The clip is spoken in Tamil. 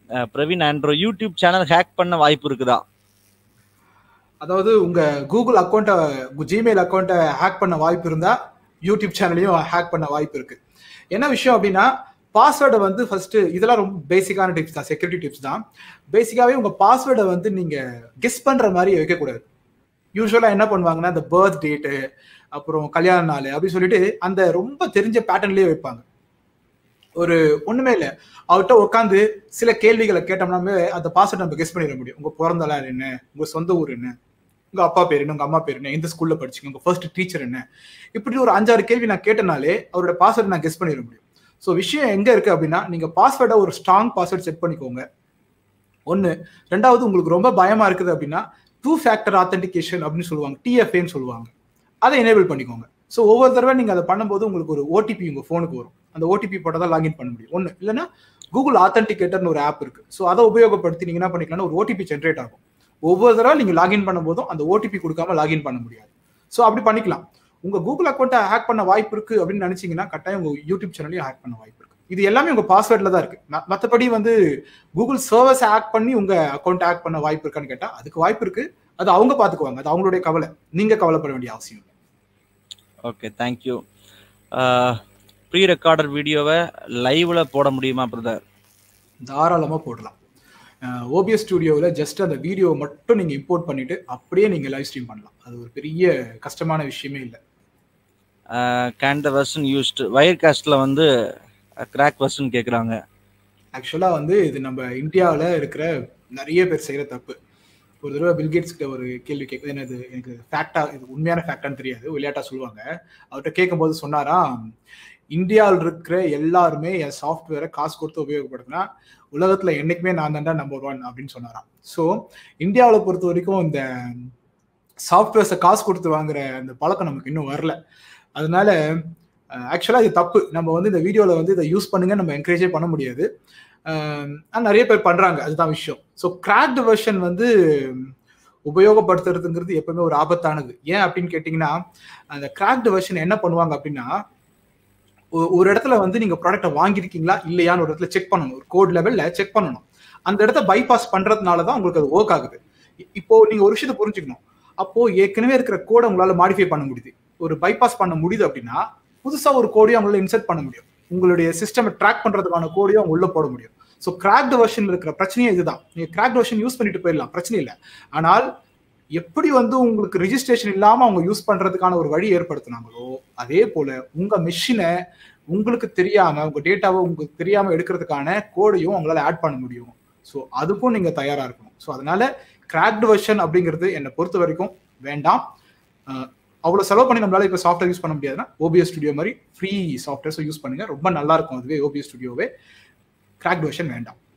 அஹ், Praveen Andro YouTube channel hack பண்ண வாய்ப்பு இருக்குதா அதாவது உங்க கூகுள் அக்கௌண்ட்டை ஜிமெயில் அக்கௌண்ட்டை ஹேக் பண்ண வாய்ப்பு இருந்தா யூடியூப் சேனலையும் ஹேக் பண்ண வாய்ப்பு இருக்கு என்ன விஷயம் அப்படின்னா பாஸ்வேர்டை வந்து ஃபர்ஸ்ட் இதெல்லாம் ரொம்ப பேசிக்கான டிப்ஸ் தான் செக்யூரிட்டி டிப்ஸ் தான் பேசிக்காவே உங்க பாஸ்வேர்டை வந்து நீங்க கெஸ் பண்ற மாதிரி வைக்கக்கூடாது யூஸ்வலா என்ன பண்ணுவாங்கன்னா இந்த பர்த் டேட்டு அப்புறம் கல்யாண நாள் அப்படி சொல்லிட்டு அந்த ரொம்ப தெரிஞ்ச பேட்டர்ன்லயே வைப்பாங்க ஒரு ஒண்ணுமே இல்லை அவர்கிட்ட உட்காந்து சில கேள்விகளை கேட்டோம்னாமே அந்த பாஸ்வேர்ட் நம்ம கெஸ் பண்ணிட முடியும் உங்க பிறந்த நாள் என்ன உங்க சொந்த ஊர் என்ன உங்க அப்பா பேர் என்ன உங்க அம்மா பேர் என்ன எந்த ஸ்கூல்ல படிச்சீங்க உங்க ஃபர்ஸ்ட் டீச்சர் என்ன இப்படி ஒரு அஞ்சாறு கேள்வி நான் கேட்டனாலே அவரோட பாஸ்வேர்ட் நான் கெஸ் பண்ணிட முடியும் ஸோ விஷயம் எங்க இருக்கு அப்படின்னா நீங்க பாஸ்வேர்டை ஒரு ஸ்ட்ராங் பாஸ்வேர்ட் செட் பண்ணிக்கோங்க ஒன்னு ரெண்டாவது உங்களுக்கு ரொம்ப பயமா இருக்குது அப்படின்னா டூ ஃபேக்டர் ஆத்தென்டிகேஷன் அப்படின்னு சொல்லுவாங்க டிஎஃப்ஏன்னு சொல்லுவாங்க அதை எனேபிள் பண்ணிக்கோங்க ஸோ ஒவ்வொரு தடவை நீங்க அதை பண்ணும்போது உங்களுக்கு ஒரு ஓடிபி உங்க ஃபோனுக்கு வரும் அந்த ஓடிபி போட்டால் தான் லாகின் பண்ண முடியும் ஒன்று இல்லைன்னா கூகுள் ஆத்தென்டிகேட்டர்னு ஒரு ஆப் இருக்கு ஸோ அதை உபயோகப்படுத்தி நீங்க என்ன பண்ணிக்கலாம்னா ஒரு ஓடிபி ஜென்ரேட் ஆகும் ஒவ்வொரு தடவை நீங்க லாகின் பண்ணும்போதும் அந்த ஓடிபி கொடுக்காம லாகின் பண்ண முடியாது ஸோ அப்படி பண்ணிக்கலாம் உங்க கூகுள் அக்கௌண்ட்டை ஹேக் பண்ண வாய்ப்பு இருக்கு அப்படின்னு நினைச்சீங்கன்னா கட்டாயம் உங்க யூடியூப் சேனலையும் ஹேக் பண்ண வாய்ப்பு இருக்கு இது எல்லாமே உங்க பாஸ்வேர்ட்ல தான் இருக்கு ம- மத்தபடி வந்து கூகுள் சர்வர்ஸ் ஹேக் பண்ணி உங்க அக்கௌண்ட் ஹேக் பண்ண வாய்ப்பு இருக்கான்னு கேட்டா அதுக்கு வாய்ப்பு இருக்கு அது அவங்க பாத்துக்குவாங்க அது அவங்களுடைய கவலை நீங்க கவலைப்பட வேண்டிய அவசியம் இல்லை ஓகே தேங்க்யூ ப்ரீ ரெக்கார்டர் வீடியோவை லைவ்ல போட முடியுமா பிரதர் தாராளமா போடலாம் ஓபிஎஸ் ஸ்டுடியோவில் ஜஸ்ட் அந்த வீடியோ மட்டும் நீங்க இம்போர்ட் பண்ணிட்டு அப்படியே நீங்க லைவ் ஸ்ட்ரீம் பண்ணலாம் அது ஒரு பெரிய கஷ்டமான விஷயமே இல்லை கேன் த வெர்ஷன் யூஸ்டு வயர் காஸ்ட்ல வந்து கிராக் வெர்ஷன் கேட்குறாங்க ஆக்சுவலாக வந்து இது நம்ம இந்தியாவில் இருக்கிற நிறைய பேர் செய்கிற தப்பு ஒரு தடவை பில்கேட்ஸ் கிட்ட ஒரு கேள்வி கேட்குது என்னது எனக்கு ஃபேக்டா இது உண்மையான ஃபேக்டான்னு தெரியாது விளையாட்டா சொல்லுவாங்க அவர்கிட்ட கேட்கும்போது சொன்னாராம் இந்தியாவில் இருக்கிற எல்லாருமே என் சாஃப்ட்வேரை காசு கொடுத்து உபயோகப்படுத்தினா உலகத்துல என்னைக்குமே நான் தான்டா நம்பர் ஒன் அப்படின்னு சொன்னாராம் ஸோ இந்தியாவில் பொறுத்த வரைக்கும் இந்த சாஃப்ட்வேர்ஸை காசு கொடுத்து வாங்குற அந்த பழக்கம் நமக்கு இன்னும் வரல அதனால ஆக்சுவலாக இது தப்பு நம்ம வந்து இந்த வீடியோவில் வந்து இதை யூஸ் பண்ணுங்க நம்ம என்கரேஜே பண்ண முடியாது அஹ் ஆனா நிறைய பேர் பண்றாங்க அதுதான் விஷயம் ஸோ கிராக்டு வெர்ஷன் வந்து உபயோகப்படுத்துறதுங்கிறது எப்பவுமே ஒரு ஆபத்தானது ஏன் அப்படின்னு கேட்டிங்கன்னா அந்த கிராக்டு வெர்ஷன் என்ன பண்ணுவாங்க அப்படின்னா ஒ- ஒரு இடத்துல வந்து நீங்க ப்ராடக்ட்டை வாங்கியிருக்கீங்களா இல்லையான்னு ஒரு இடத்துல செக் பண்ணணும் ஒரு கோட் லெவல்ல செக் பண்ணணும் அந்த இடத்த பைபாஸ் பண்றதுனால தான் உங்களுக்கு அது ஒர்க் ஆகுது இ- இப்போ நீங்க ஒரு விஷயத்தை புரிஞ்சுக்கணும் அப்போ ஏற்கனவே இருக்கிற கோடை உங்களால மாடிஃபை பண்ண முடியுது ஒரு பைபாஸ் பண்ண முடியுது அப்படின்னா புதுசா ஒரு கோடையும் உங்களால இன்சர்ட் பண்ண முடியும் உங்களுடைய சிஸ்டம் ட்ராக் பண்றதுக்கான கோடையும் அவங்க உள்ள போட முடியும் ஸோ கிராக்டு வெர்ஷன் இருக்கிற பிரச்சனையே இதுதான் நீங்க கிராக்ட் வெர்ஷன் யூஸ் பண்ணிட்டு போயிடலாம் பிரச்சனை இல்லை ஆனால் எப்படி வந்து உங்களுக்கு ரிஜிஸ்ட்ரேஷன் இல்லாம அவங்க யூஸ் பண்றதுக்கான ஒரு வழி ஏற்படுத்தினாங்களோ அதே போல உங்க மெஷினை உங்களுக்கு தெரியாம உங்க டேட்டாவை உங்களுக்கு தெரியாம எடுக்கிறதுக்கான கோடையும் உங்களால ஆட் பண்ண முடியும் ஸோ அதுக்கும் நீங்க தயாரா இருக்கணும் ஸோ அதனால கிராக்டு வெர்ஷன் அப்படிங்கிறது என்னை பொறுத்த வரைக்கும் வேண்டாம் அஹ் அவ்வளவு செலவு பண்ணி நம்மளால இப்போ சாஃப்ட்வேர் யூஸ் பண்ண முடியாதுன்னா ஓபிஎஸ் ஸ்டுடியோ மாதிரி ஃப்ரீ சாஃப்ட்வேர்ஸை யூஸ் பண்ணுங்க ரொம்ப நல்லா இருக்கும் அதுவே ஓபிஎஸ் ஸ்டுடியோவே கிராக்ட் வெர்ஷன் வேண்டாம்